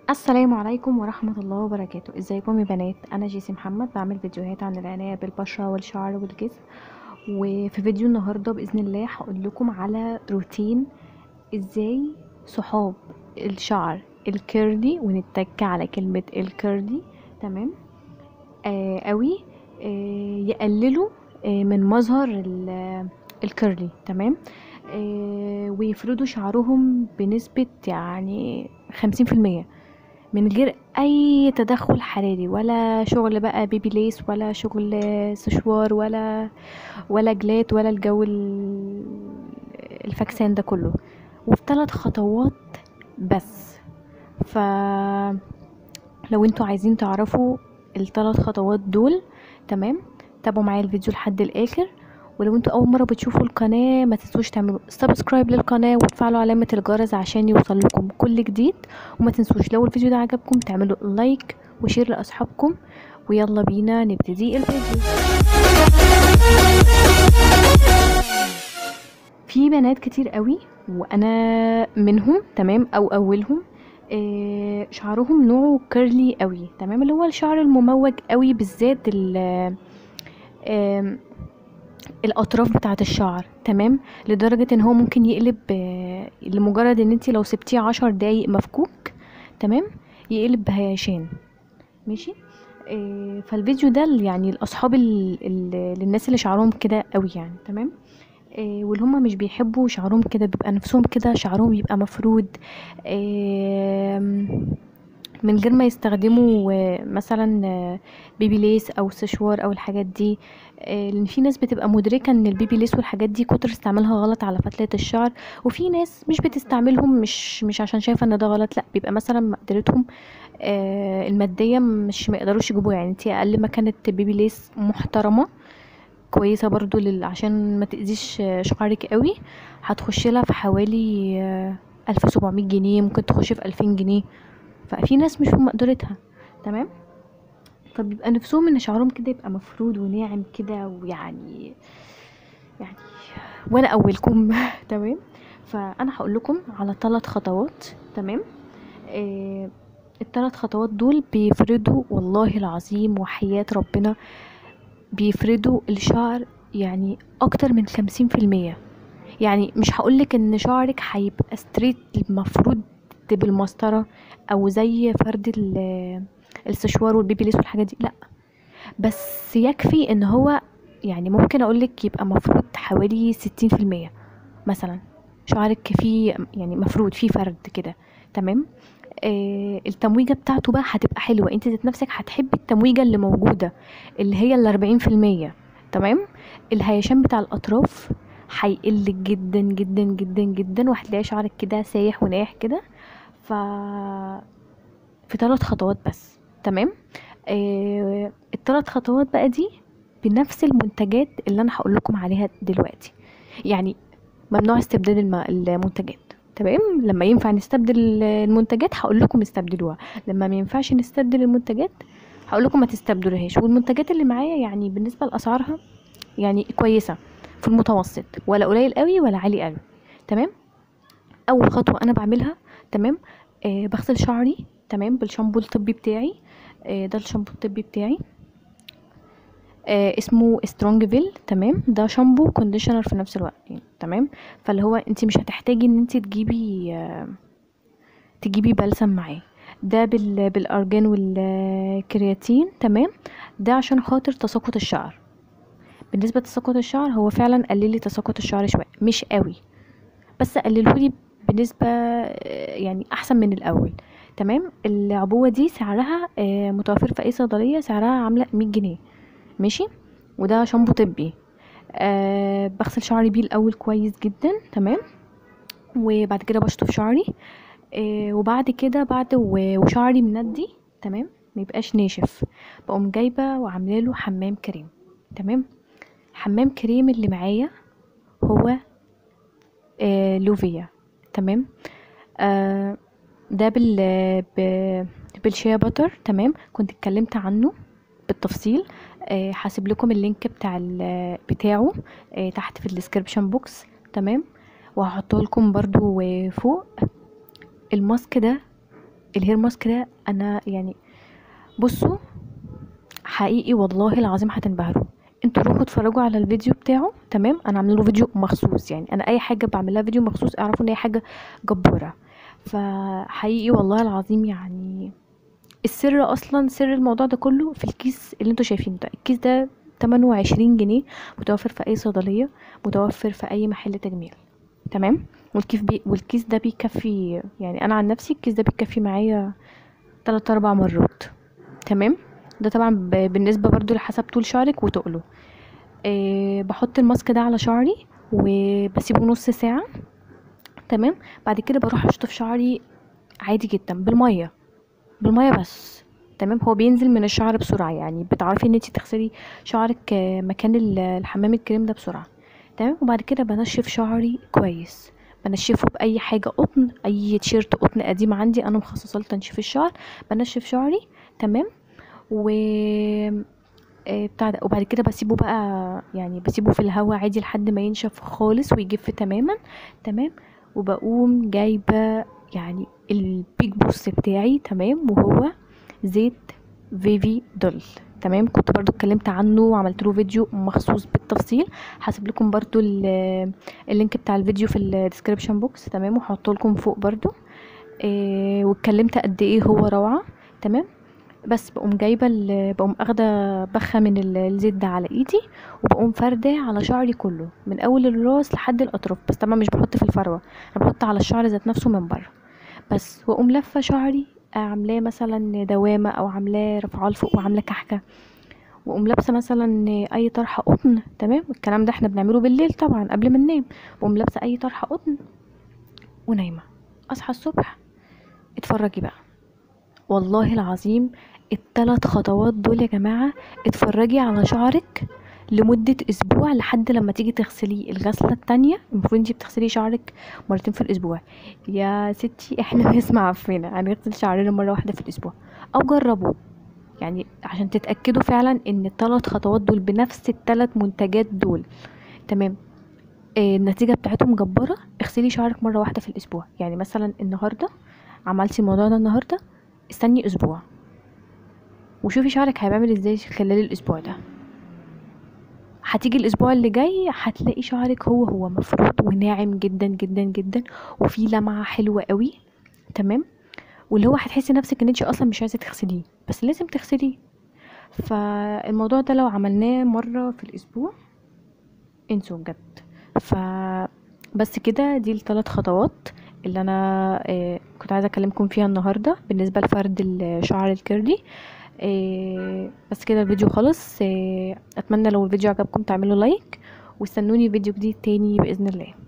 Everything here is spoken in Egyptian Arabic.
السلام عليكم ورحمة الله وبركاته ازيكم يا بنات انا جيسي محمد بعمل فيديوهات عن العناية بالبشرة والشعر والجسم وفي فيديو النهاردة بإذن الله هقول لكم على روتين ازاي صحاب الشعر الكيرلي ونتك على كلمة الكيرلي تمام آه قوي آه يقللوا آه من مظهر ال- الكيرلي تمام آه ويفردوا شعرهم بنسبة يعني خمسين في المية من غير اي تدخل حراري ولا شغل بقى بيبي ليس ولا شغل سشوار ولا ولا جلات ولا الجو ال- الفاكسان ده كله وفي ثلاث خطوات بس ف لو انتوا عايزين تعرفوا الثلاث خطوات دول تمام تابعوا معايا الفيديو لحد الاخر ولو انتوا اول مره بتشوفوا القناه ما تنسوش تعملوا سبسكرايب للقناه وتفعلوا علامه الجرس عشان يوصل لكم كل جديد وما تنسوش لو الفيديو ده عجبكم تعملوا لايك وشير لاصحابكم ويلا بينا نبتدي الفيديو في بنات كتير قوي وانا منهم تمام او اولهم آه، شعرهم نوعه كيرلي قوي تمام اللي هو الشعر المموج قوي بالذات ال- آم، الاطراف بتاعه الشعر تمام لدرجه ان هو ممكن يقلب آه، لمجرد ان انت لو سبتيه عشر دقايق مفكوك تمام يقلب بهيشان ماشي آه، فالفيديو ده ل- يعني لاصحاب ال- ال- للناس اللي شعرهم كده قوي يعني تمام آه، واللي هم مش بيحبوا شعرهم كده بيبقى نفسهم كده شعرهم يبقى مفرود آم، من غير ما يستخدموا آه، مثلا آه، بيبي ليس او سشوار او الحاجات دي آه، لان في ناس بتبقى مدركه ان البيبي ليس والحاجات دي كتر استعمالها غلط على فتله الشعر وفي ناس مش بتستعملهم مش مش عشان شايفه ان ده غلط لا بيبقى مثلا مقدرتهم آه، الماديه مش ما يقدروش يجيبوه يعني انت اقل ما كانت بيبي ليس محترمه كويسه برضو لل... عشان ما تاذيش آه، شعرك قوي هتخش لها في حوالي آه، 1700 جنيه ممكن تخش في 2000 جنيه ففي ناس مش في مقدرتها تمام فبيبقى نفسهم ان شعرهم كده يبقى مفرود وناعم كده ويعني يعني وانا اولكم تمام فانا هقول لكم على ثلاث خطوات تمام آه الثلاث خطوات دول بيفردوا والله العظيم وحياة ربنا بيفردوا الشعر يعني اكتر من خمسين في المية يعني مش هقولك ان شعرك هيبقى ستريت المفروض بالمسطرة او زي فرد ال- السشوار والبيبي ليس والحاجات دي لا بس يكفي ان هو يعني ممكن اقولك يبقى مفروض حوالي ستين في المية مثلا شعرك فيه يعني مفروض فيه فرد كده تمام آه التمويجة بتاعته بقى هتبقى حلوة انت ذات نفسك هتحبي التمويجة اللي موجودة اللي هي الاربعين في المية تمام الهيشان بتاع الاطراف هيقل جدا جدا جدا جدا وهتلاقي شعرك كده سايح ونايح كده ف في ثلاث خطوات بس تمام آه الثلاث خطوات بقى دي بنفس المنتجات اللي انا هقول لكم عليها دلوقتي يعني ممنوع استبدال الم- المنتجات تمام لما ينفع نستبدل المنتجات هقول لكم استبدلوها لما ما ينفعش نستبدل المنتجات هقول لكم ما تستبدلوهاش والمنتجات اللي معايا يعني بالنسبه لاسعارها يعني كويسه في المتوسط ولا قليل قوي ولا عالي قوي تمام اول خطوه انا بعملها تمام آه بغسل شعري تمام بالشامبو الطبي بتاعي آه ده الشامبو الطبي بتاعي آه اسمه سترونج تمام ده شامبو كونديشنر في نفس الوقت يعني تمام فاللي هو انت مش هتحتاجي ان انت تجيبي آه تجيبي بلسم معاه ده بال بالارجان والكرياتين تمام ده عشان خاطر تساقط الشعر بالنسبه لتساقط الشعر هو فعلا قلل لي تساقط الشعر شويه مش قوي بس قللهولي بنسبة آه، يعني أحسن من الأول تمام العبوة دي سعرها آه، متوفر في أي صيدلية سعرها عاملة مية جنيه ماشي وده شامبو طبي أه بغسل شعري بيه الأول كويس جدا تمام وبعد كده بشطف شعري أه وبعد كده بعد و- وشعري مندي تمام ميبقاش ناشف بقوم جايبة وعاملة له حمام كريم تمام حمام كريم اللي معايا هو آه لوفيا تمام آه ده بال ب- بالشيا باتر تمام كنت اتكلمت عنه بالتفصيل آه هسيب لكم اللينك بتاع ال- بتاعه آه تحت في الديسكربشن بوكس تمام وهحطه لكم برضو آه، فوق الماسك ده الهير ماسك ده انا يعني بصوا حقيقي والله العظيم هتنبهروا انتوا روحوا اتفرجوا على الفيديو بتاعه تمام انا عامله له فيديو مخصوص يعني انا اي حاجه بعمل لها فيديو مخصوص اعرفوا ان هي حاجه جباره فحقيقي والله العظيم يعني السر اصلا سر الموضوع ده كله في الكيس اللي انتوا شايفينه ده الكيس ده تمنه عشرين جنيه متوفر في اي صيدليه متوفر في اي محل تجميل تمام والكيس بي والكيس ده بيكفي يعني انا عن نفسي الكيس ده بيكفي معايا تلات اربع مرات تمام ده طبعا ب- بالنسبه برضو لحسب طول شعرك وتقله أه بحط الماسك ده على شعري وبسيبه نص ساعه تمام بعد كده بروح اشطف شعري عادي جدا بالميه بالميه بس تمام هو بينزل من الشعر بسرعه يعني بتعرفي ان انت تغسلي شعرك آه، مكان ال- الحمام الكريم ده بسرعه تمام وبعد كده بنشف شعري كويس بنشفه باي حاجه قطن اي تيشيرت قطن قديم عندي انا مخصصه لتنشيف الشعر بنشف شعري تمام و آه، بتاع ده وبعد كده بسيبه بقى يعني بسيبه في الهواء عادي لحد ما ينشف خالص ويجف تماما تمام وبقوم جايبه يعني البيج بوست بتاعي تمام وهو زيت فيفي دول تمام كنت برضو اتكلمت عنه وعملت له فيديو مخصوص بالتفصيل هسيب لكم برضو ال- اللينك بتاع الفيديو في الديسكريبشن بوكس تمام وهحطه لكم فوق برضو إيه واتكلمت قد ايه هو روعه تمام بس بقوم جايبه ال- بقوم اخده بخه من ال- الزيت ده على ايدي وبقوم فرداه على شعري كله من اول الراس لحد الاطراف بس طبعا مش بحط في الفروه انا بحط على الشعر ذات نفسه من بره بس واقوم لفه شعري آه، عاملاه مثلا دوامه او عاملاه رافعاه لفوق وعامله كحكه واقوم لابسه مثلا اي طرحه قطن تمام الكلام ده احنا بنعمله بالليل طبعا قبل ما ننام واقوم لابسه اي طرحه قطن ونايمه اصحى الصبح اتفرجي بقى والله العظيم التلات خطوات دول يا جماعة اتفرجي على شعرك لمدة اسبوع لحد لما تيجي تغسليه الغسلة التانية المفروض انتي بتغسلي شعرك مرتين في الاسبوع يا ستي احنا ناس معفنة هنغسل شعرنا مرة واحدة في الاسبوع او جربوا يعني عشان تتأكدوا فعلا ان التلات خطوات دول بنفس التلات منتجات دول تمام آه، النتيجة بتاعتهم جبارة اغسلي شعرك مرة واحدة في الأسبوع يعني مثلا النهاردة عملتي الموضوع ده النهاردة استني أسبوع وشوفي شعرك هيعمل ازاي خلال الأسبوع ده هتيجي الأسبوع اللي جاي هتلاقي شعرك هو هو مفروض وناعم جدا جدا جدا وفيه لمعة حلوة قوي تمام واللي هو هتحسي نفسك ان انت اصلا مش عايزه تغسليه بس لازم تغسليه فالموضوع ده لو عملناه مره في الاسبوع انسوا بجد ف بس كده دي الثلاث خطوات اللي انا آه، كنت عايزه اكلمكم فيها النهارده بالنسبه لفرد الشعر الكيرلي آه، بس كده الفيديو خلص آه، اتمنى لو الفيديو عجبكم تعملوا لايك واستنوني فيديو جديد تاني باذن الله